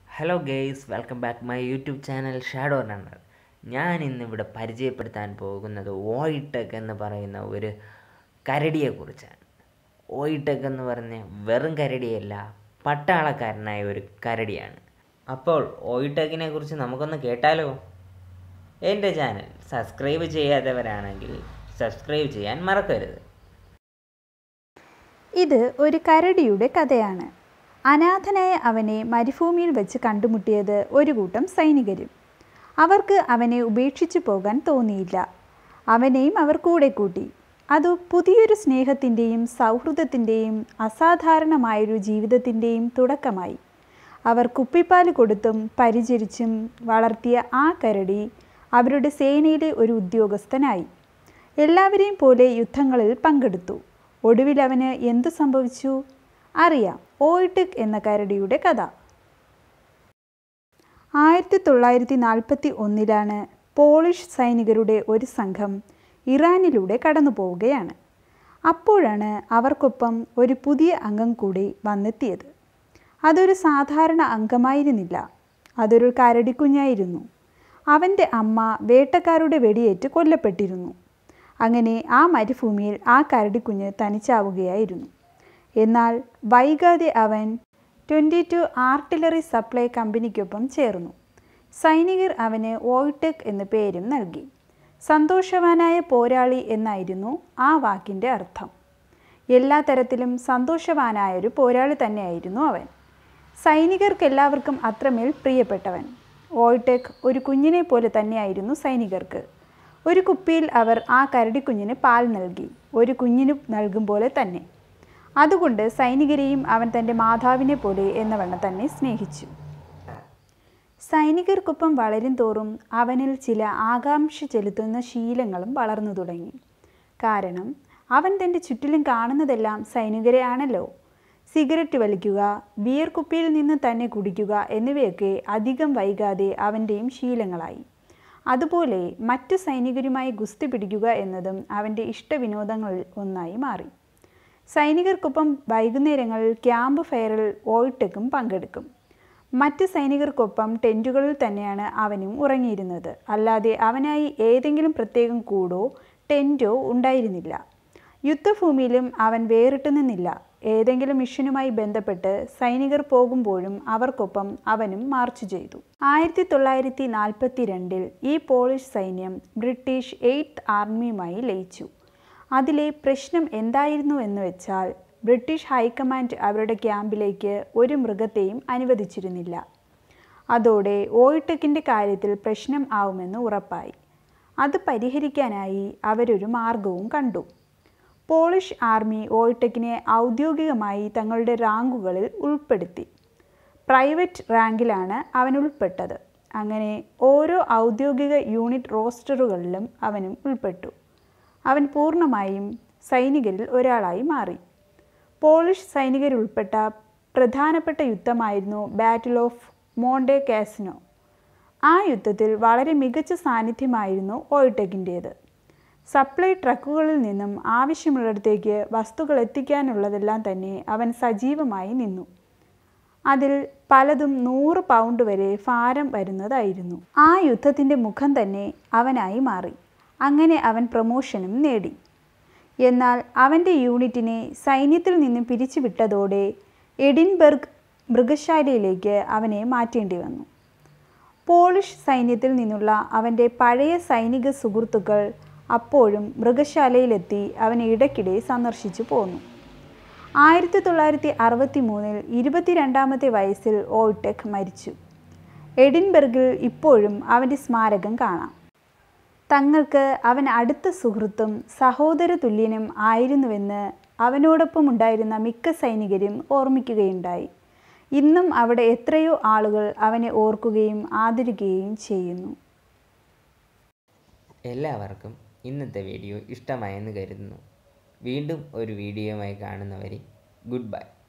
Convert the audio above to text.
hello guys welcome back my YouTube channel shadow runner ഞാൻ ഇന്നിവിടെ പരിചയപ്പെടുത്താൻ പോകുന്നത് ഓയിടെക് എന്ന് പറയുന്ന ഒരു കരടിയെക്കുറിച്ചാണ് ഓയിടെക് എന്ന് പറഞ്ഞ വെറും കരടിയല്ല പട്ടാളക്കാരനായ ഒരു കരടിയാണ് അപ്പോൾ ഓയിടെക്കിനെ കുറിച്ച് നമുക്കൊന്ന് കേട്ടാലോ എൻ്റെ ചാനൽ സബ്സ്ക്രൈബ് ചെയ്യാത്തവരാണെങ്കിൽ സബ്സ്ക്രൈബ് ചെയ്യാൻ മറക്കരുത് ഇത് ഒരു കരടിയുടെ കഥയാണ് അനാഥനായ അവനെ മരുഭൂമിയിൽ വെച്ച് കണ്ടുമുട്ടിയത് ഒരു കൂട്ടം സൈനികരും അവർക്ക് അവനെ ഉപേക്ഷിച്ചു പോകാൻ തോന്നിയില്ല അവനെയും അവർ കൂടെ കൂട്ടി അത് പുതിയൊരു സ്നേഹത്തിൻ്റെയും സൗഹൃദത്തിൻ്റെയും അസാധാരണമായൊരു ജീവിതത്തിൻ്റെയും തുടക്കമായി അവർ കുപ്പിപ്പാൽ കൊടുത്തും പരിചരിച്ചും വളർത്തിയ ആ കരടി അവരുടെ സേനയിലെ ഒരു ഉദ്യോഗസ്ഥനായി എല്ലാവരെയും പോലെ യുദ്ധങ്ങളിൽ പങ്കെടുത്തു ഒടുവിൽ അവന് എന്തു സംഭവിച്ചു അറിയാം ഓയിട്ടിക് എന്ന കരടിയുടെ കഥ ആയിരത്തി തൊള്ളായിരത്തി നാൽപ്പത്തി ഒന്നിലാണ് പോളിഷ് സൈനികരുടെ ഒരു സംഘം ഇറാനിലൂടെ കടന്നു പോവുകയാണ് അപ്പോഴാണ് അവർക്കൊപ്പം ഒരു പുതിയ അംഗം കൂടി വന്നെത്തിയത് അതൊരു സാധാരണ അംഗമായിരുന്നില്ല അതൊരു കരടിക്കുഞ്ഞായിരുന്നു അവൻ്റെ അമ്മ വേട്ടക്കാരുടെ വെടിയേറ്റ് കൊല്ലപ്പെട്ടിരുന്നു അങ്ങനെ ആ മരുഭൂമിയിൽ ആ കരടിക്കുഞ്ഞ് തനിച്ചാവുകയായിരുന്നു എന്നാൽ വൈകാതെ അവൻ ട്വൻറ്റി ടു ആർട്ടിലറി സപ്ലൈ കമ്പനിക്കൊപ്പം ചേർന്നു സൈനികർ അവന് ഓയിടെക് എന്ന പേരും നൽകി സന്തോഷവാനായ പോരാളി എന്നായിരുന്നു ആ വാക്കിൻ്റെ അർത്ഥം എല്ലാ തരത്തിലും സന്തോഷവാനായൊരു പോരാളി തന്നെയായിരുന്നു അവൻ സൈനികർക്കെല്ലാവർക്കും അത്രമേൽ പ്രിയപ്പെട്ടവൻ ഓയിടെക് ഒരു കുഞ്ഞിനെ പോലെ തന്നെയായിരുന്നു സൈനികർക്ക് ഒരു കുപ്പിയിൽ അവർ ആ കരടിക്കുഞ്ഞിന് പാൽ നൽകി ഒരു കുഞ്ഞിന് നൽകും പോലെ തന്നെ അതുകൊണ്ട് സൈനികരെയും അവൻ തൻ്റെ മാതാവിനെ പോലെ എന്നവണ്ണം തന്നെ സ്നേഹിച്ചു സൈനികർക്കൊപ്പം വളരും തോറും അവനിൽ ചില ആകാംക്ഷ ചെലുത്തുന്ന ശീലങ്ങളും വളർന്നു തുടങ്ങി കാരണം അവൻ തൻ്റെ ചുറ്റിലും കാണുന്നതെല്ലാം സൈനികരെ ആണല്ലോ സിഗരറ്റ് വലിക്കുക ബിയർ കുപ്പിയിൽ നിന്ന് തന്നെ കുടിക്കുക എന്നിവയൊക്കെ അധികം വൈകാതെ അവൻ്റെയും ശീലങ്ങളായി അതുപോലെ മറ്റു സൈനികരുമായി ഗുസ്തി പിടിക്കുക എന്നതും അവൻ്റെ ഇഷ്ടവിനോദങ്ങളിൽ ഒന്നായി മാറി സൈനികർക്കൊപ്പം വൈകുന്നേരങ്ങളിൽ ക്യാമ്പ് ഫയറിൽ ഓയിട്ടെക്കും പങ്കെടുക്കും മറ്റ് സൈനികർക്കൊപ്പം ടെൻറ്റുകളിൽ തന്നെയാണ് അവനും ഉറങ്ങിയിരുന്നത് അല്ലാതെ അവനായി ഏതെങ്കിലും പ്രത്യേകം കൂടോ ടെൻറ്റോ ഉണ്ടായിരുന്നില്ല യുദ്ധഭൂമിയിലും അവൻ വേറിട്ട് നിന്നില്ല ഏതെങ്കിലും മിഷനുമായി ബന്ധപ്പെട്ട് സൈനികർ പോകുമ്പോഴും അവർക്കൊപ്പം അവനും മാർച്ച് ചെയ്തു ആയിരത്തി തൊള്ളായിരത്തി നാൽപ്പത്തി രണ്ടിൽ ഈ പോളിഷ് സൈന്യം ബ്രിട്ടീഷ് എയ്ത്ത് ആർമിയുമായി ലയിച്ചു അതിലെ പ്രശ്നം എന്തായിരുന്നു എന്ന് വെച്ചാൽ ബ്രിട്ടീഷ് ഹൈക്കമാൻഡ് അവരുടെ ക്യാമ്പിലേക്ക് ഒരു മൃഗത്തെയും അനുവദിച്ചിരുന്നില്ല അതോടെ ഓയിടെക്കിൻ്റെ കാര്യത്തിൽ പ്രശ്നം ആവുമെന്ന് ഉറപ്പായി അത് പരിഹരിക്കാനായി അവരൊരു മാർഗവും കണ്ടു പോളിഷ് ആർമി ഓയിടെക്കിനെ ഔദ്യോഗികമായി തങ്ങളുടെ റാങ്കുകളിൽ ഉൾപ്പെടുത്തി പ്രൈവറ്റ് റാങ്കിലാണ് അവൻ ഉൾപ്പെട്ടത് അങ്ങനെ ഓരോ ഔദ്യോഗിക യൂണിറ്റ് റോസ്റ്ററുകളിലും അവനും ഉൾപ്പെട്ടു അവൻ പൂർണ്ണമായും സൈനികരിൽ ഒരാളായി മാറി പോളിഷ് സൈനികരുൾപ്പെട്ട പ്രധാനപ്പെട്ട യുദ്ധമായിരുന്നു ബാറ്റിൽ ഓഫ് മോണ്ടെ കാസിനോ ആ യുദ്ധത്തിൽ വളരെ മികച്ച സാന്നിധ്യമായിരുന്നു ഓയിടെക്കിൻ്റേത് സപ്ലൈ ട്രക്കുകളിൽ നിന്നും ആവശ്യമുള്ളിടത്തേക്ക് വസ്തുക്കൾ എത്തിക്കാനുള്ളതെല്ലാം തന്നെ അവൻ സജീവമായി നിന്നു അതിൽ പലതും നൂറ് പൗണ്ട് വരെ ഭാരം വരുന്നതായിരുന്നു ആ യുദ്ധത്തിൻ്റെ മുഖം തന്നെ അവനായി മാറി അങ്ങനെ അവൻ പ്രമോഷനും നേടി എന്നാൽ അവൻ്റെ യൂണിറ്റിനെ സൈന്യത്തിൽ നിന്നും പിരിച്ചുവിട്ടതോടെ എഡിൻബർഗ് മൃഗശാലയിലേക്ക് അവനെ മാറ്റേണ്ടി വന്നു പോളിഷ് സൈന്യത്തിൽ നിന്നുള്ള അവൻ്റെ പഴയ സൈനിക സുഹൃത്തുക്കൾ അപ്പോഴും മൃഗശാലയിലെത്തി അവനെ ഇടയ്ക്കിടെ സന്ദർശിച്ചു പോന്നു ആയിരത്തി തൊള്ളായിരത്തി അറുപത്തി മൂന്നിൽ ഇരുപത്തിരണ്ടാമത്തെ വയസ്സിൽ ഓയിടെക് മരിച്ചു എഡിൻബർഗിൽ ഇപ്പോഴും അവൻ്റെ സ്മാരകം കാണാം തങ്ങൾക്ക് അവൻ അടുത്ത സുഹൃത്തും സഹോദര തുല്യനും ആയിരുന്നുവെന്ന് അവനോടൊപ്പം ഉണ്ടായിരുന്ന മിക്ക സൈനികരും ഓർമ്മിക്കുകയുണ്ടായി ഇന്നും അവിടെ എത്രയോ ആളുകൾ അവനെ ഓർക്കുകയും ആദരിക്കുകയും ചെയ്യുന്നു എല്ലാവർക്കും ഇന്നത്തെ വീഡിയോ ഇഷ്ടമായെന്ന് കരുതുന്നു വീണ്ടും ഒരു വീഡിയോയുമായി കാണുന്നവരെ ഗുഡ് ബൈ